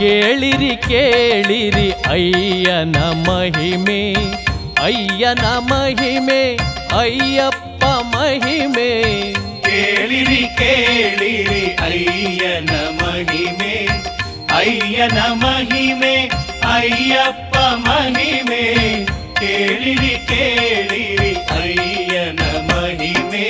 ಕೇಳಿರಿ ಕೇಳಿರಿ ಅಯ್ಯನ ಮಹಿಮೆ ಅಯ್ಯನ ಮಹಿಮೆ ಅಯ್ಯಪ್ಪ ಮಹಿಮೆ ಕೇಳಿರಿ ಕೇಳಿರಿ ಅಯ್ಯನ ಮಹಿಮೆ ಅಯ್ಯನ ಮಹಿಮೆ ಅಯ್ಯಪ್ಪ ಮಹಿಮೆ ಕೇಳಿರಿ ಕೇಳಿರಿ ಅಯ್ಯನ ಮಹಿಮೆ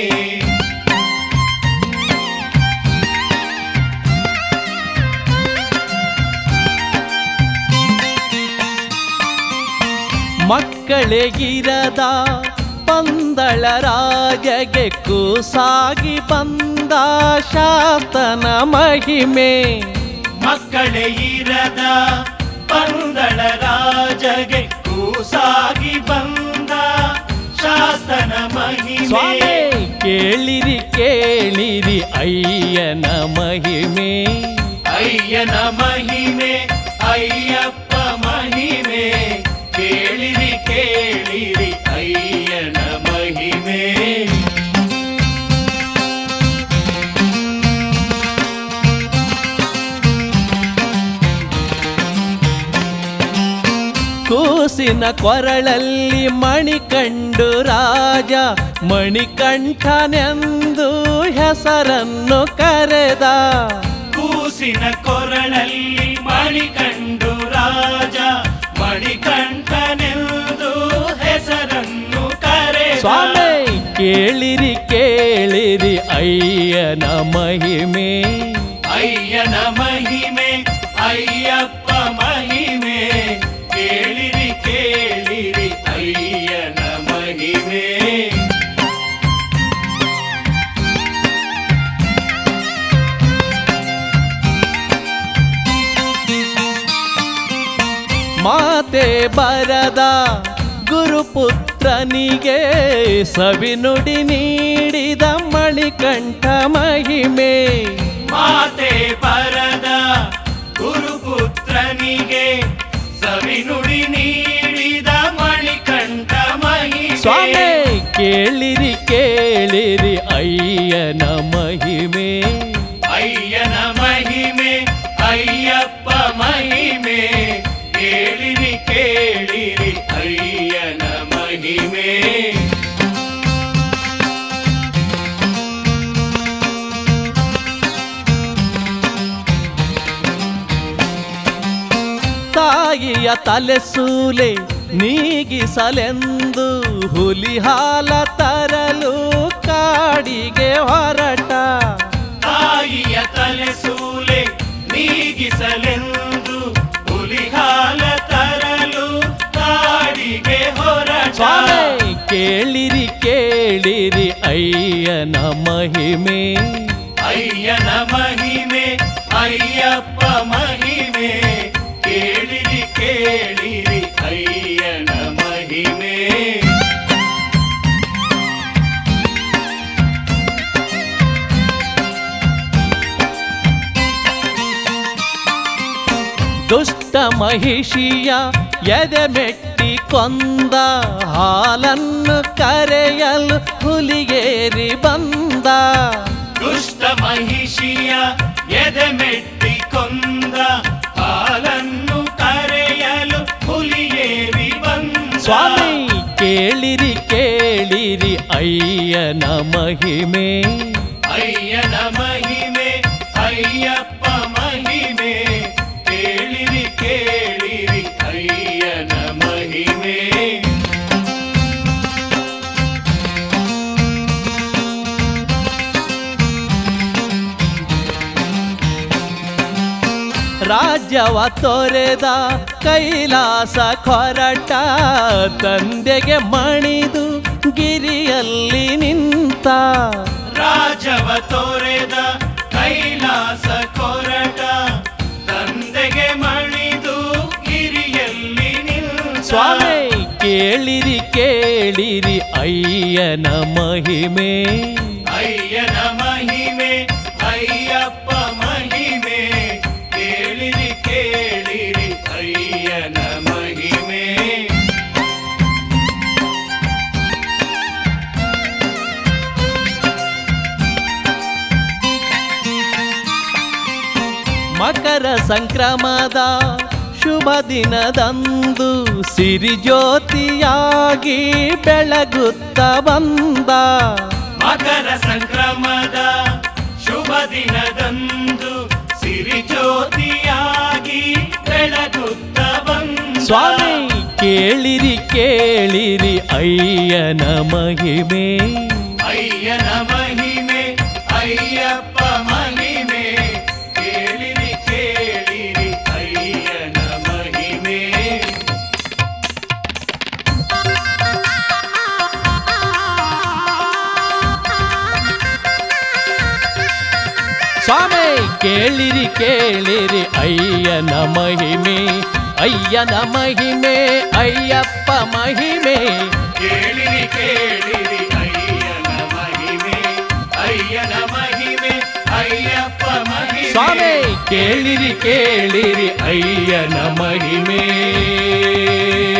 ಮಕ್ಕಳಿಗಿರದ ಪಂದಳ ರಾಜಗೆ ಕೂಸಾಗಿ ಬಂದ ಶಾತನ ಮಹಿಮೆ ಮಕ್ಕಳೇ ಇರದ ಪಂದಳ ರಾಜಗೆ ಕೂಸಾಗಿ ಬಂದ ಶಾಸನ ಮಹಿಮೆ ಸ್ವಾಮಿ ಕೇಳಿರಿ ಕೇಳಿರಿ ಅಯ್ಯನ ಮಹಿಮೆ ಅಯ್ಯನ ಮಹಿಮೆ ಅಯ್ಯಪ್ಪ ಮಹಿಮೆ ಕೇಳಿರಿ ಕೇಳಿರಿ ಅಯ್ಯನ ಮಹಿಮೆ ಕೂಸಿನ ಕೊರಳಲ್ಲಿ ಮಣಿ ಕಂಡು ರಾಜ ಮಣಿಕಂಠನೆಂದು ಹೆಸರನ್ನು ಕರೆದ ಕೂಸಿನ ಕೊರಳಲ್ಲಿ ಮಣಿಕಂಡು ರಾಜ ಮಣಿಕಂಠನೆಂದು ಹೆಸರನ್ನು ಕರೆ ಸ್ವಾಮಿ ಕೇಳಿರಿ ಕೇಳಿರಿ ಅಯ್ಯನ ಮಹಿಮೆ ಅಯ್ಯನ ಮಹಿಮೆ ಅಯ್ಯಪ್ಪ ಮಹಿಮೆ ಕೇಳಿರಿ ಕೇಳಿರಿ ಅಯ್ಯನ ಮಹಿಮೆ ಮಾತೆ ಬರದ ಗುರುಪುತ್ರನಿಗೆ ಸವಿನುಡಿ ನೀಡಿದ ಮಣಿಕಂಠ ಮಹಿಮೆ ಮಾತೆ ಪರದ ಗುರುಪುತ್ರನಿಗೆ ಸವಿನುಡಿ ನೀಡಿದ ಮಣಿಕಂಠ ಮಹಿಮೆ ಸ್ವಾಮಿ ಕೇಳಿರಿ ಕೇಳಿರಿ ಅಯ್ಯನ ಮಹಿಮೆ ಅಯ್ಯನ ಮಹಿಮೆ ಅಯ್ಯಪ್ಪ ಮಹಿಮೆ ಕೇಳಿರಿ ಕೇಳಿರಿ ಅಯ್ಯನ ಮಹಿಮೆ ತಾಯಿಯ ತಲೆ ಸೂಲೆ ನೀಗಿಸಲೆಂದು ಹುಲಿ ಹಾಲ ತರಲು ಕಾಡಿಗೆ ಹೊರಟ ತಾಯಿಯ ತಲೆ ಸೂಲೆ ನೀಗಿಸಲೆಂದು ಹುಲಿಹಾಲ ತರಲು ಕಾಡಿಗೆ ಹೊರಟ ಸ್ವಾಮಿ ಕೇಳಿರಿ ಕೇಳಿರಿ ಅಯ್ಯನ ಮಹಿಮೆ ಅಯ್ಯನ ಮಹಿಮೆ ಅಯ್ಯಪ್ಪ ಮಹಿಮೆ ಕೇಳಿರಿ ಕೇಳಿರಿ ಅಯ್ಯನ ಮಹಿಮೆ ದುಷ್ಟ ಮಹಿಷಿಯ ಎದೆ ಮೆಟ್ಟಿ ಕೊಂದ ಹಾಲನ್ನು ಕರೆಯಲು ಹುಲಿಗೇರಿ ಬಂದ ದುಷ್ಟ ಮಹಿಷಿಯ ಎದೆ ಮೆಟ್ಟಿ ಕೊಂದ ಹಾಲನ್ನು ಕರೆಯಲು ಹುಲಿಯೇರಿ ಬಂದ ಸ್ವಾಮಿ ಕೇಳಿರಿ ಕೇಳಿರಿ ಅಯ್ಯನ ಮಹಿಮೆ ಅಯ್ಯನ ಮಹಿಮೆ ಅಯ್ಯಪ್ಪ ಮಹಿಮೆ ಕೇಳಿರಿ ಕೇಳಿರಿ ಅಯ್ಯನ ಮಹಿಮೆ ರಾಜ್ಯವ ತೊರೆದ ಕೈಲಾಸ ಕೊರಟ ತಂದೆಗೆ ಮಣಿದು ಗಿರಿಯಲ್ಲಿ ನಿಂತ ರಾಜವ ತೋರೆದ ಕೈಲಾಸ ಕೊರಟ ತಂದೆಗೆ ಮಣಿದು ಗಿರಿಯಲ್ಲಿ ನಿಂತ ಸ್ವಾಮಿ ಕೇಳಿರಿ ಕೇಳಿರಿ ಅಯ್ಯನ ಮಹಿಮೆ ಅಯ್ಯನ ಮಹಿಮೆ ಅಯ್ಯಪ್ಪ ಮಹಿಮೆ ಕೇಳಿರಿ ಕೇಳಿರಿ ಅಯ್ಯನ ಮಹಿಮೆ ಮಕರ ಸಂಕ್ರಮದ ಶುಭ ದಿನದಂದು ಸಿರಿಜ್ಯೋತಿಯಾಗಿ ಬೆಳಗುತ್ತ ಬಂದ ಮಕರ ಸಂಕ್ರಮದ ಶುಭ ದಿನದಂದು ಸಿರಿ ಜ್ಯೋತಿಯಾಗಿ ಬೆಳಗುತ್ತ ಬಂದ ಸ್ವಾಮಿ ಕೇಳಿರಿ ಕೇಳಿರಿ ಅಯ್ಯನ ಮಹಿಮೆ ಅಯ್ಯನ ಮಹಿಮೆ ಅಯ್ಯಪ್ಪ ಮಹಿಮೆ ಕೇಳಿರಿ ಕೇಳಿರಿ ಅಯ್ಯನ ಮಹಿಮೆ ಸ್ವಾಮಿ ಕೇಳಿರಿ ಕೇಳಿರಿ ಅಯ್ಯನ ಮಹಿಮೆ ಅಯ್ಯನ ಮಹಿಮೆ ಅಯ್ಯಪ್ಪ ಮಹಿಮೆ ಕೇಳಿರಿ ಕೇಳಿರಿ ಅಯ್ಯನ ಮಹಿಮೆ ಅಯ್ಯನ ಮಹಿಮೆ ಅಯ್ಯಪ್ಪ ಮಹಿಮೆ ಸ್ವಾಮಿ ಕೇಳಿರಿ ಕೇಳಿರಿ ಅಯ್ಯನ ಮಹಿಮೆ